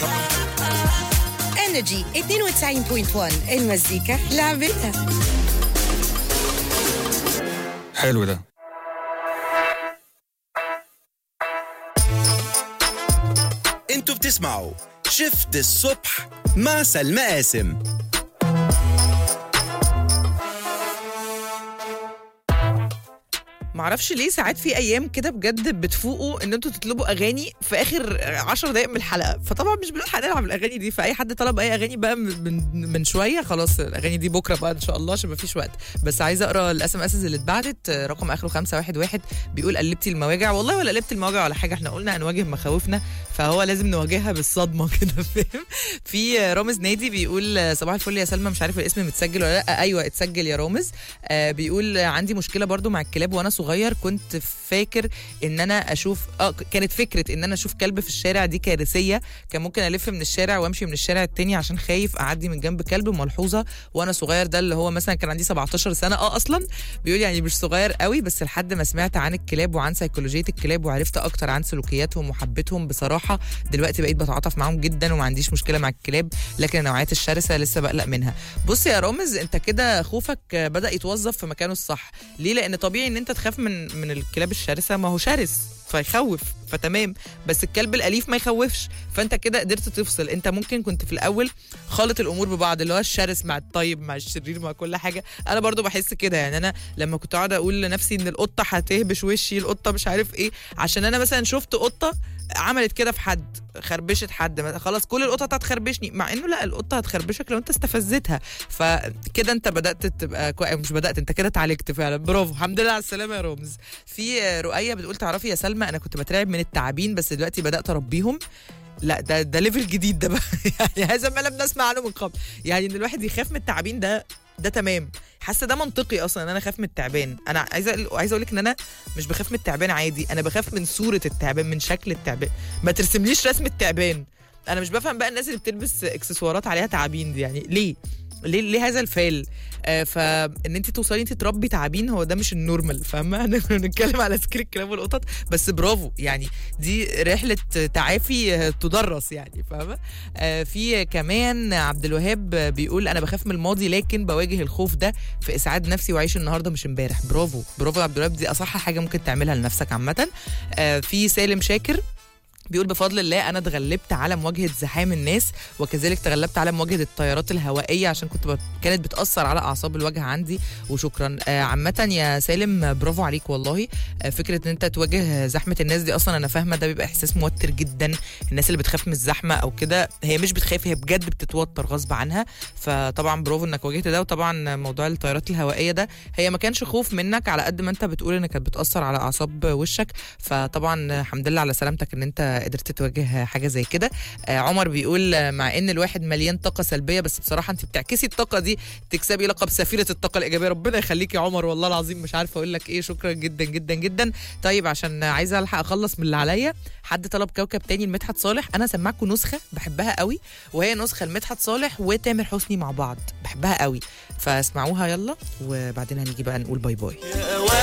انرجي 92.1 المزيكا لعبتها حلو ده انتوا بتسمعوا شفت الصبح مع سلمى قاسم معرفش ليه ساعات في ايام كده بجد بتفوقوا ان انتوا تطلبوا اغاني في اخر 10 دقائق من الحلقه فطبعا مش بنلحق نلعب الاغاني دي فاي حد طلب اي اغاني بقى من, من, من شويه خلاص الاغاني دي بكره بقى ان شاء الله عشان مفيش وقت بس عايزه اقرا الاس ام اس اللي اتبعتت رقم اخره 511 بيقول قلبتي المواجع والله ولا قلبت المواجع ولا حاجه احنا قلنا هنواجه مخاوفنا فهو لازم نواجهها بالصدمه كده فاهم في رامز نادي بيقول صباح الفل يا سلمى مش عارف الاسم متسجل ولا لا ايوه اتسجل يا رامز آه بيقول عندي مشكله برضو مع الكلاب وانا صغير كنت فاكر ان انا اشوف اه كانت فكره ان انا اشوف كلب في الشارع دي كارثيه كان ممكن الف من الشارع وامشي من الشارع التاني عشان خايف اعدي من جنب كلب ملحوظه وانا صغير ده اللي هو مثلا كان عندي 17 سنه اه اصلا بيقول يعني مش صغير قوي بس لحد ما سمعت عن الكلاب وعن سيكولوجيه الكلاب وعرفت اكتر عن سلوكياتهم وحبتهم بصراحه دلوقتي بقيت بتعاطف معاهم جدا وما عنديش مشكله مع الكلاب لكن النوعيات الشرسه لسه بقلق منها بص يا رامز انت كده خوفك بدا يتوظف في مكانه الصح ليه لان طبيعي ان انت تخاف من من الكلاب الشرسه ما هو شرس فيخوف فتمام بس الكلب الاليف ما يخوفش فانت كده قدرت تفصل انت ممكن كنت في الاول خالط الامور ببعض اللي هو الشرس مع الطيب مع الشرير مع كل حاجه انا برضو بحس كده يعني انا لما كنت قاعده اقول لنفسي ان القطه هتهبش وشي القطه مش عارف ايه عشان انا مثلا شفت قطه عملت كده في حد خربشت حد خلاص كل القطط هتخربشني مع انه لا القطه هتخربشك لو انت استفزتها فكده انت بدات تبقى كويس مش بدات انت كده اتعالجت فعلا برافو الحمد لله على السلامه يا رامز في رؤيه بتقول تعرفي يا سلمى انا كنت بترعب من التعابين بس دلوقتي بدات اربيهم لا ده ده ليفل جديد ده بقى يعني هذا ما لم نسمع عنه من قبل يعني ان الواحد يخاف من التعابين ده ده تمام حاسه ده منطقي اصلا ان انا اخاف من التعبان انا عايزه عايزه اقول لك ان انا مش بخاف من التعبان عادي انا بخاف من صوره التعبان من شكل التعبان ما ترسمليش رسم التعبان انا مش بفهم بقى الناس اللي بتلبس اكسسوارات عليها تعابين دي يعني ليه ليه ليه هذا الفعل آه فان انت توصلي انت تربي تعابين هو ده مش النورمال فاهمه بنتكلم على سكر الكلاب والقطط بس برافو يعني دي رحله تعافي تدرس يعني فاهمه آه في كمان عبد الوهاب بيقول انا بخاف من الماضي لكن بواجه الخوف ده في اسعاد نفسي واعيش النهارده مش امبارح برافو برافو يا عبد الوهاب دي اصح حاجه ممكن تعملها لنفسك عامه آه في سالم شاكر بيقول بفضل الله انا اتغلبت على مواجهه زحام الناس وكذلك تغلبت على مواجهه الطيارات الهوائيه عشان كنت ب... كانت بتاثر على اعصاب الوجه عندي وشكرا آه عامه يا سالم برافو عليك والله آه فكره ان انت تواجه زحمه الناس دي اصلا انا فاهمه ده بيبقى احساس موتر جدا الناس اللي بتخاف من الزحمه او كده هي مش بتخاف هي بجد بتتوتر غصب عنها فطبعا برافو انك واجهت ده وطبعا موضوع الطيارات الهوائيه ده هي ما كانش خوف منك على قد ما انت بتقول انك كانت بتاثر على اعصاب وشك فطبعا الحمد لله على سلامتك ان انت قدرت تواجه حاجه زي كده آه عمر بيقول مع ان الواحد مليان طاقه سلبيه بس بصراحه انت بتعكسي الطاقه دي تكسبي لقب سفيره الطاقه الايجابيه ربنا يخليك يا عمر والله العظيم مش عارفه اقول لك ايه شكرا جدا جدا جدا طيب عشان عايزه الحق اخلص من اللي عليا حد طلب كوكب تاني لمدحت صالح انا سمعكم نسخه بحبها قوي وهي نسخه لمدحت صالح وتامر حسني مع بعض بحبها قوي فاسمعوها يلا وبعدين هنيجي بقى نقول باي باي